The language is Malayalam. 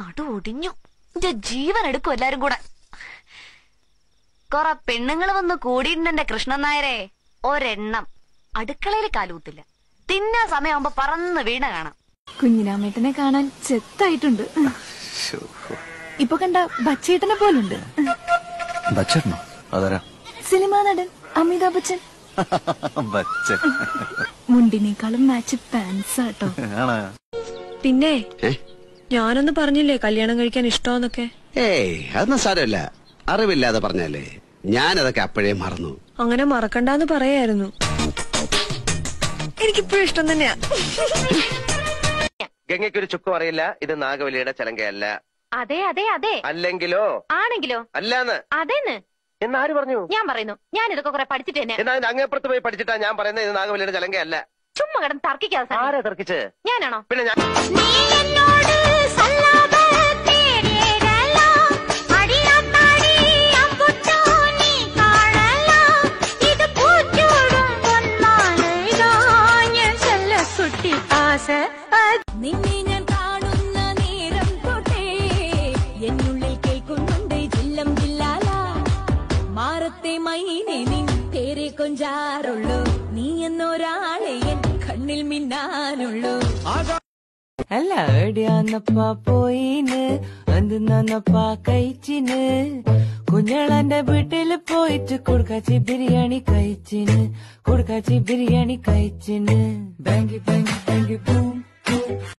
നടു ഒടിഞ്ഞു എന്റെ ജീവൻ എടുക്കും എല്ലാരും കൂടെ കൊറ പെണ്ണുങ്ങൾ വന്ന് കൂടിയിട്ടുണ്ട് കൃഷ്ണൻ നായരെ ഒരെണ്ണം അടുക്കളയിൽ കാലൂത്തില്ല തിന്നാ സമയമാകുമ്പോ പറന്ന് വീണ കാണാം കുഞ്ഞിരാമേട്ടനെ കാണാൻ ചെത്തായിട്ടുണ്ട് ഇപ്പൊ കണ്ട ബച്ചേട്ടനെ പോലുണ്ട് ബച്ചേട്ടനോ അതാരാ സിനിമാ നടൻ അമിതാഭ് ബച്ചൻ ബച്ചൻ മുണ്ടിനേക്കാളും മാച്ച് പാൻസ് ആട്ടോ ആണോ പിന്നെ ഏ? ഞാനൊന്ന് പറഞ്ഞില്ലേ കല്യാണം കഴിക്കാൻ ഇഷ്ടമെന്നൊക്കെ ഏയ് അതൊന്നും സാരമില്ല അറിവില്ലാതെ പറഞ്ഞല്ലേ ഞാനതൊക്കെ അപ്പോഴേ മറന്നു അങ്ങനെ മറക്കണ്ടെന്ന് പറയായിരുന്നു എനിക്കിപ്പോഴും ഇഷ്ടം തന്നെയാ ഗംഗയ്ക്കൊരു ചുക്കും അറിയില്ല ഇത് നാഗവലിയുടെ ചലങ്കയല്ല അതെ അതെ അതെ അല്ലെങ്കിലോ ആണെങ്കിലോ അല്ലാന്ന് അതേന്ന് എന്നാര് പറഞ്ഞു ഞാൻ പറയുന്നു ഞാൻ ഇതൊക്കെ കുറെ പഠിച്ചിട്ട് തന്നെ എന്നാ അതിന്റെ അങ്ങേപ്പുറത്ത് പോയി പഠിച്ചിട്ടാ ഞാൻ പറയുന്നത് ഇത് നാഗവലിയുടെ ചലങ്കയല്ല ചുമ്മാ കിടന്ന് തർക്കിക്കാതെ സാർ. ആരാ തർക്കിച്ച് ഞാനാണോ പിന്നെ ഞാൻ നീ എന്നോട് സല്ലാപ തേടിയതല്ലാം അടിയാത്താടി അമ്പുട്ടോ നീ കാണലാം ഇത് പൂച്ചൂടും പൊന്നാണ് ഞാൻ ചെല്ലക്കുട്ടി ആസ നിന്നെ ഞാൻ കാണുന്ന നേരം തൊട്ടേ എന്നുള്ളിൽ കേൾക്കുന്നുണ്ട് ജില്ലം ജില്ലാല മാറത്തെ മൈനെ നിൻ പേരെ കൊഞ്ചാറുള്ളൂ നീ എന്നൊരാളെ എൻ കണ്ണിൽ മിന്നാനുള്ളൂ അല്ല എവിടെയാന്നപ്പാ പോയിന് എന്തിന്നപ്പാ കഴിച്ചിന് കുഞ്ഞളന്റെ വീട്ടില് പോയിട്ട് കൊടുക്കാച്ചി ബിരിയാണി കഴിച്ചിന് കൊടുക്കാച്ചി ബിരിയാണി കഴിച്ചിന് ബാങ്കി ബാങ്കി ബാങ്കി ബൂം